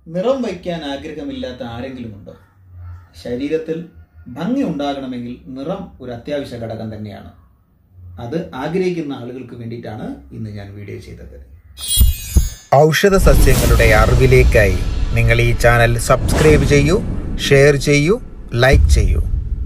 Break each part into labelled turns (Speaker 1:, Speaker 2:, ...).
Speaker 1: നിറം വയ്ക്കാൻ ആഗ്രഹമില്ലാത്ത ആരെങ്കിലും ഉണ്ടോ ശരീരത്തിൽ ഭംഗി ഉണ്ടാകണമെങ്കിൽ നിറം ഒരു അത്യാവശ്യ ഘടകം തന്നെയാണ് അത് ആഗ്രഹിക്കുന്ന ആളുകൾക്ക് വേണ്ടിയിട്ടാണ് ഇന്ന് ഞാൻ വീഡിയോ ചെയ്തത്
Speaker 2: ഔഷധ സസ്യങ്ങളുടെ അറിവിലേക്കായി നിങ്ങൾ ഈ ചാനൽ സബ്സ്ക്രൈബ് ചെയ്യൂ ഷെയർ ചെയ്യൂ ലൈക്ക് ചെയ്യൂ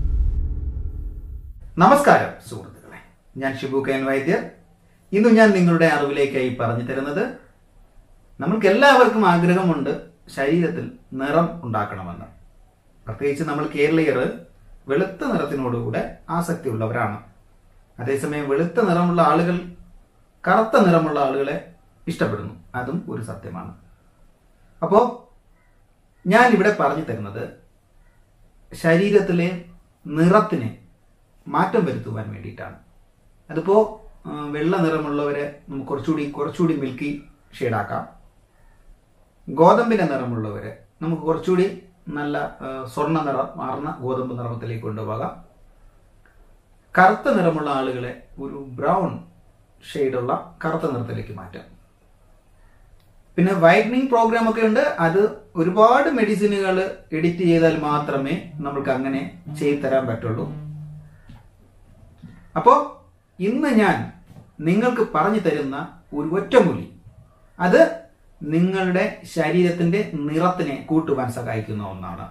Speaker 1: നമസ്കാരം സുഹൃത്തുക്കളെ ഞാൻ ഷിബു കെൻ വൈദ്യർ ഇന്ന് ഞാൻ നിങ്ങളുടെ അറിവിലേക്കായി പറഞ്ഞു തരുന്നത് നമ്മൾക്ക് എല്ലാവർക്കും ആഗ്രഹമുണ്ട് ശരീരത്തിൽ നിറം ഉണ്ടാക്കണമെന്ന് പ്രത്യേകിച്ച് നമ്മൾ കേരളീയർ വെളുത്ത നിറത്തിനോടുകൂടെ ആസക്തിയുള്ളവരാണ് അതേസമയം വെളുത്ത നിറമുള്ള ആളുകൾ കറുത്ത നിറമുള്ള ആളുകളെ ഇഷ്ടപ്പെടുന്നു അതും ഒരു സത്യമാണ് അപ്പോൾ ഞാൻ ഇവിടെ പറഞ്ഞു തരുന്നത് ശരീരത്തിലെ നിറത്തിനെ മാറ്റം വരുത്തുവാൻ വേണ്ടിയിട്ടാണ് അതിപ്പോൾ വെള്ള നിറമുള്ളവരെ നമുക്ക് കുറച്ചുകൂടി കുറച്ചുകൂടി മിൽക്കി ഷെയ്ഡാക്കാം ഗോതമ്പിന്റെ നിറമുള്ളവരെ നമുക്ക് കുറച്ചുകൂടി നല്ല ആ, സ്വർണ്ണ നിറം മാറുന്ന ഗോതമ്പ് നിറത്തിലേക്ക് കൊണ്ടുപോകാം കറുത്ത നിറമുള്ള ആളുകളെ ഒരു ബ്രൗൺ ഷെയ്ഡുള്ള കറുത്ത നിറത്തിലേക്ക് മാറ്റാം പിന്നെ വൈറ്റനിങ് പ്രോഗ്രാം ഒക്കെ ഉണ്ട് അത് ഒരുപാട് മെഡിസിനുകൾ എഡിറ്റ് ചെയ്താൽ മാത്രമേ നമ്മൾക്ക് അങ്ങനെ ചെയ്തു തരാൻ പറ്റുള്ളൂ അപ്പോൾ ഇന്ന് ഞാൻ നിങ്ങൾക്ക് പറഞ്ഞു തരുന്ന ഒരു ഒറ്റമൂലി അത് നിങ്ങളുടെ ശരീരത്തിന്റെ നിറത്തിനെ കൂട്ടുവാൻ സഹായിക്കുന്ന ഒന്നാണ്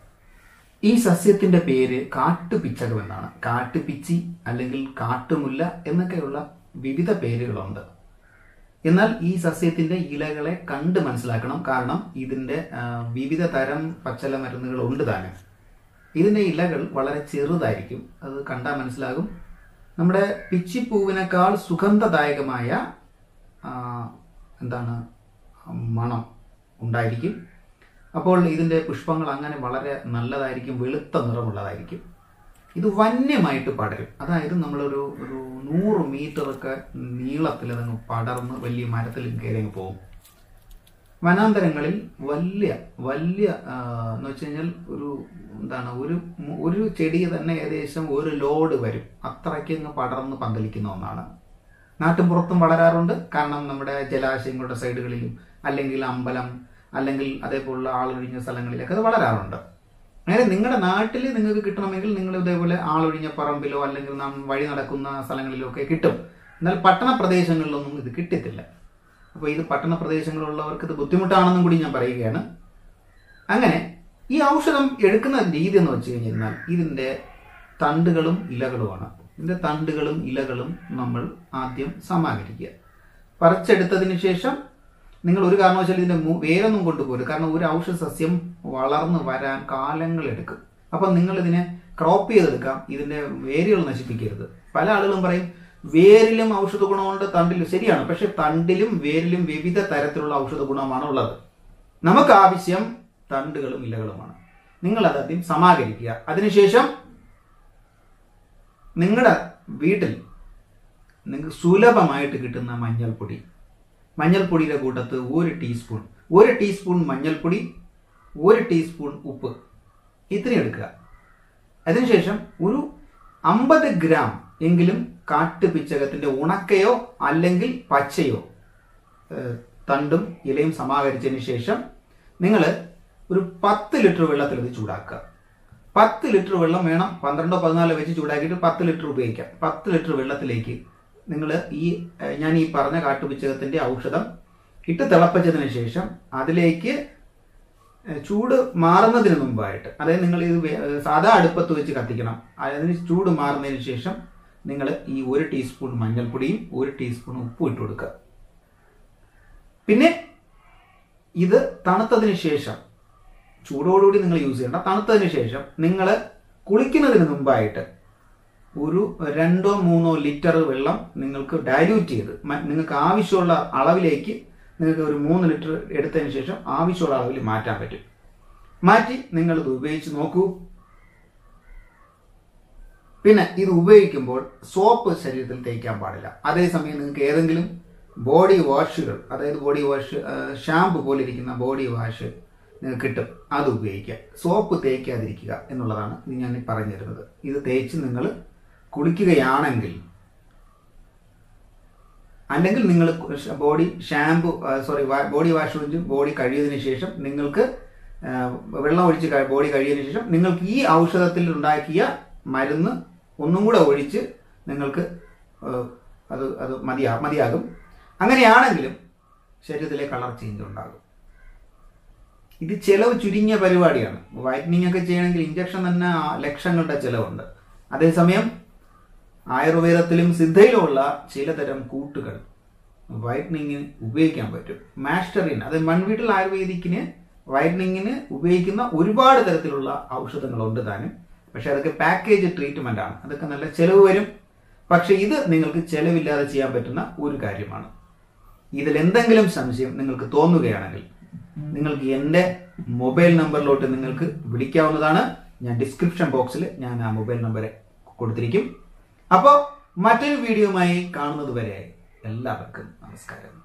Speaker 1: ഈ സസ്യത്തിന്റെ പേര് കാട്ടുപിച്ചകം എന്നാണ് കാട്ടുപിച്ചി അല്ലെങ്കിൽ കാട്ടുമുല്ല എന്നൊക്കെയുള്ള വിവിധ പേരുകളുണ്ട് എന്നാൽ ഈ സസ്യത്തിന്റെ ഇലകളെ കണ്ട് മനസ്സിലാക്കണം കാരണം ഇതിന്റെ ആ, വിവിധ തരം പച്ചല മരുന്നുകൾ ഉണ്ട് താനും ഇതിന്റെ ഇലകൾ വളരെ ചെറുതായിരിക്കും അത് കണ്ടാൽ മനസ്സിലാകും നമ്മുടെ പിച്ചിപ്പൂവിനേക്കാൾ സുഗന്ധദായകമായ ആ, എന്താണ് മണം ഉണ്ടായിരിക്കും അപ്പോൾ ഇതിന്റെ പുഷ്പങ്ങൾ അങ്ങനെ വളരെ നല്ലതായിരിക്കും വെളുത്ത നിറമുള്ളതായിരിക്കും ഇത് വന്യമായിട്ട് പടരും അതായത് നമ്മളൊരു ഒരു നൂറ് മീറ്റർ ഒക്കെ നീളത്തിൽ അതങ്ങ് പടർന്ന് വലിയ മരത്തിൽ കയറി അങ്ങ് പോകും വനാന്തരങ്ങളിൽ വലിയ വലിയ ആ, എന്ന് വെച്ച് കഴിഞ്ഞാൽ ഒരു എന്താണ് ഒരു മു- ഒരു ചെടി തന്നെ ഏകദേശം ഒരു ലോഡ് വരും അത്രയ്ക്ക് അങ്ങ് പടർന്ന് പന്തലിക്കുന്ന ഒന്നാണ് നാട്ടുപുറത്തും വളരാറുണ്ട് കാരണം നമ്മുടെ ജലാശയങ്ങളുടെ സൈഡുകളിലും അല്ലെങ്കിൽ അമ്പലം അല്ലെങ്കിൽ അതേപോലുള്ള ആളൊഴിഞ്ഞ സ്ഥലങ്ങളിലൊക്കെ അത് വളരാറുണ്ട് അങ്ങനെ നിങ്ങളുടെ നാട്ടിൽ നിങ്ങൾക്ക് കിട്ടണമെങ്കിൽ നിങ്ങൾ ഇതേപോലെ ആളൊഴിഞ്ഞ പറമ്പിലോ അല്ലെങ്കിൽ നാം വഴി നടക്കുന്ന സ്ഥലങ്ങളിലോ ഒക്കെ കിട്ടും എന്നാൽ പട്ടണ പ്രദേശങ്ങളിലൊന്നും ഇത് കിട്ടത്തില്ല അപ്പോൾ ഇത് പട്ടണ പ്രദേശങ്ങളിലുള്ളവർക്ക് ഇത് ബുദ്ധിമുട്ടാണെന്നും കൂടി ഞാൻ പറയുകയാണ് അങ്ങനെ ഈ ഔഷധം എടുക്കുന്ന രീതി എന്ന് വെച്ച് കഴിഞ്ഞാൽ ഇതിൻ്റെ തണ്ടുകളും ഇലകളുമാണ് ഇതിൻ്റെ തണ്ടുകളും ഇലകളും നമ്മൾ ആദ്യം സമാഹരിക്കുക പറിച്ചെടുത്തതിന് ശേഷം നിങ്ങൾ ഒരു കാരണവശാലും ഇതിന്റെ മു- വേരൊന്നും കൊണ്ടുപോകരുത് കാരണം ഒരു ഔഷധ സസ്യം വളർന്നു വരാൻ കാലങ്ങൾ എടുക്കും അപ്പം നിങ്ങൾ ഇതിനെ ക്രോപ്പ് ചെയ്തെടുക്കാം ഇതിന്റെ വേരുകൾ നശിപ്പിക്കരുത് പല ആളുകളും പറയും വേരിലും ഔഷധ ഗുണമുണ്ട് തണ്ടിലും ശരിയാണ് പക്ഷെ തണ്ടിലും വേരിലും വിവിധ തരത്തിലുള്ള ഔഷധ ഗുണമാണ് ഉള്ളത് നമുക്ക് ആവശ്യം തണ്ടുകളും ഇലകളുമാണ് നിങ്ങൾ അത് ആദ്യം സമാഹരിക്കുക അതിനുശേഷം നിങ്ങളുടെ വീട്ടിൽ നിങ്ങൾക്ക് സുലഭമായിട്ട് കിട്ടുന്ന മഞ്ഞൾപ്പൊടി മഞ്ഞൾപ്പൊടിയുടെ കൂട്ടത്ത് ഒരു ടീസ്പൂൺ ഒരു ടീസ്പൂൺ മഞ്ഞൾപ്പൊടി ഒരു ടീസ്പൂൺ ഉപ്പ് ഇത്രയും എടുക്കുക അതിനുശേഷം ഒരു അമ്പത് ഗ്രാം എങ്കിലും കാട്ടുപിച്ചകത്തിന്റെ ഉണക്കയോ അല്ലെങ്കിൽ പച്ചയോ ഏഹ്, തണ്ടും ഇലയും സമാഹരിച്ചതിന് ശേഷം നിങ്ങൾ ഒരു പത്ത് ലിറ്റർ വെള്ളത്തിൽ ഇത് ചൂടാക്കുക പത്ത് ലിറ്റർ വെള്ളം വേണം പന്ത്രണ്ടോ പതിനാലോ വെച്ച് ചൂടാക്കിയിട്ട് പത്ത് ലിറ്റർ ഉപയോഗിക്കാം പത്ത് ലിറ്റർ വെള്ളത്തിലേക്ക് നിങ്ങൾ ഈ ഏഹ്, ഞാൻ ഈ പറഞ്ഞ കാട്ടുപിച്ചകത്തിന്റെ ഔഷധം ഇട്ട് തിളപ്പിച്ചതിന് ശേഷം അതിലേക്ക് ഏഹ്, ചൂട് മാറുന്നതിന് മുമ്പായിട്ട് അതായത് നിങ്ങൾ ഇത് വേ- ഏഹ്, സാധാ അടുപ്പത്ത് വെച്ച് കത്തിക്കണം അതിന് ചൂട് മാറുന്നതിന് ശേഷം നിങ്ങൾ ഈ ഒരു ടീസ്പൂൺ മഞ്ഞൾപ്പൊടിയും ഒരു ടീസ്പൂൺ ഉപ്പും ഇട്ട് കൊടുക്കുക പിന്നെ ഇത് തണുത്തതിന് ശേഷം ചൂടോടുകൂടി നിങ്ങൾ യൂസ് ചെയ്യേണ്ട തണുത്തതിന് ശേഷം നിങ്ങൾ കുളിക്കുന്നതിന് മുമ്പായിട്ട് ഒരു രണ്ടോ മൂന്നോ ലിറ്റർ വെള്ളം നിങ്ങൾക്ക് ഡയല്യൂട്ട് ചെയ്ത് മ- നിങ്ങൾക്ക് ആവശ്യമുള്ള അളവിലേക്ക് നിങ്ങൾക്ക് ഒരു മൂന്ന് ലിറ്റർ എടുത്തതിന് ശേഷം ആവശ്യമുള്ള അളവിൽ മാറ്റാൻ പറ്റും മാറ്റി നിങ്ങൾ ഇത് ഉപയോഗിച്ച് നോക്കൂ പിന്നെ ഇത് ഉപയോഗിക്കുമ്പോൾ സോപ്പ് ശരീരത്തിൽ തേക്കാൻ പാടില്ല അതേസമയം നിങ്ങൾക്ക് ഏതെങ്കിലും ബോഡി വാഷുകൾ അതായത് ബോഡി വാഷ് ഷാമ്പു പോലെ ഇരിക്കുന്ന ബോഡി വാഷ് നിങ്ങൾക്ക് കിട്ടും അത് ഉപയോഗിക്കുക സോപ്പ് തേക്കാതിരിക്കുക എന്നുള്ളതാണ് ഇത് ഞാൻ ഈ പറഞ്ഞു തരുന്നത് ഇത് തേച്ച് നിങ്ങൾ കുളിക്കുകയാണെങ്കിൽ അല്ലെങ്കിൽ നിങ്ങൾ body shampoo sorry body wash ഒഴിച്ച് ബോഡി കഴിയതിനു ശേഷം നിങ്ങൾക്ക് ആ, വെള്ളം ഒഴിച്ച് ക- ബോഡി കഴിയതിനു ശേഷം നിങ്ങൾക്ക് ഈ ഔഷധത്തിൽ ഉണ്ടാക്കിയ മരുന്ന് ഒന്നും കൂടെ ഒഴിച്ച് നിങ്ങൾക്ക് ആ, അത് അത് മതിയാ മതിയാകും അങ്ങനെയാണെങ്കിലും ശരീരത്തിലെ കളർ ചേഞ്ച് ഉണ്ടാകും ഇത് ചെലവ് ചുരുങ്ങിയ പരിപാടിയാണ് വൈറ്റനിങ് ഒക്കെ ചെയ്യണമെങ്കിൽ ഇഞ്ചക്ഷൻ തന്നെ ആ ലക്ഷങ്ങളുടെ ചെലവുണ്ട് അതേസമയം ആയുർവേദത്തിലും സിദ്ധയിലുമുള്ള ചിലതരം കൂട്ടുകൾ വൈറ്റനിങ്ങിന് ഉപയോഗിക്കാൻ പറ്റും മാസ്റ്ററിൻ അത് മൺവീട്ടിൽ ആയുർവേദിക്കിന് വൈറ്റനിങ്ങിന് ഉപയോഗിക്കുന്ന ഒരുപാട് തരത്തിലുള്ള ഔഷധങ്ങളുണ്ട് താനും പക്ഷെ അതൊക്കെ പാക്കേജ് ട്രീറ്റ്മെന്റ് ആണ് അതൊക്കെ നല്ല ചെലവ് വരും പക്ഷെ ഇത് നിങ്ങൾക്ക് ചെലവില്ലാതെ ചെയ്യാൻ പറ്റുന്ന ഒരു കാര്യമാണ് ഇതിൽ എന്തെങ്കിലും സംശയം നിങ്ങൾക്ക് തോന്നുകയാണെങ്കിൽ നിങ്ങൾക്ക് എൻ്റെ മൊബൈൽ നമ്പറിലോട്ട് നിങ്ങൾക്ക് വിളിക്കാവുന്നതാണ് ഞാൻ ഡിസ്ക്രിപ്ഷൻ ബോക്സിൽ ഞാൻ ആ മൊബൈൽ നമ്പർ കൊടുത്തിരിക്കും അപ്പോൾ മറ്റൊരു വീഡിയോയുമായി കാണുന്നത് വരെ എല്ലാവർക്കും നമസ്കാരം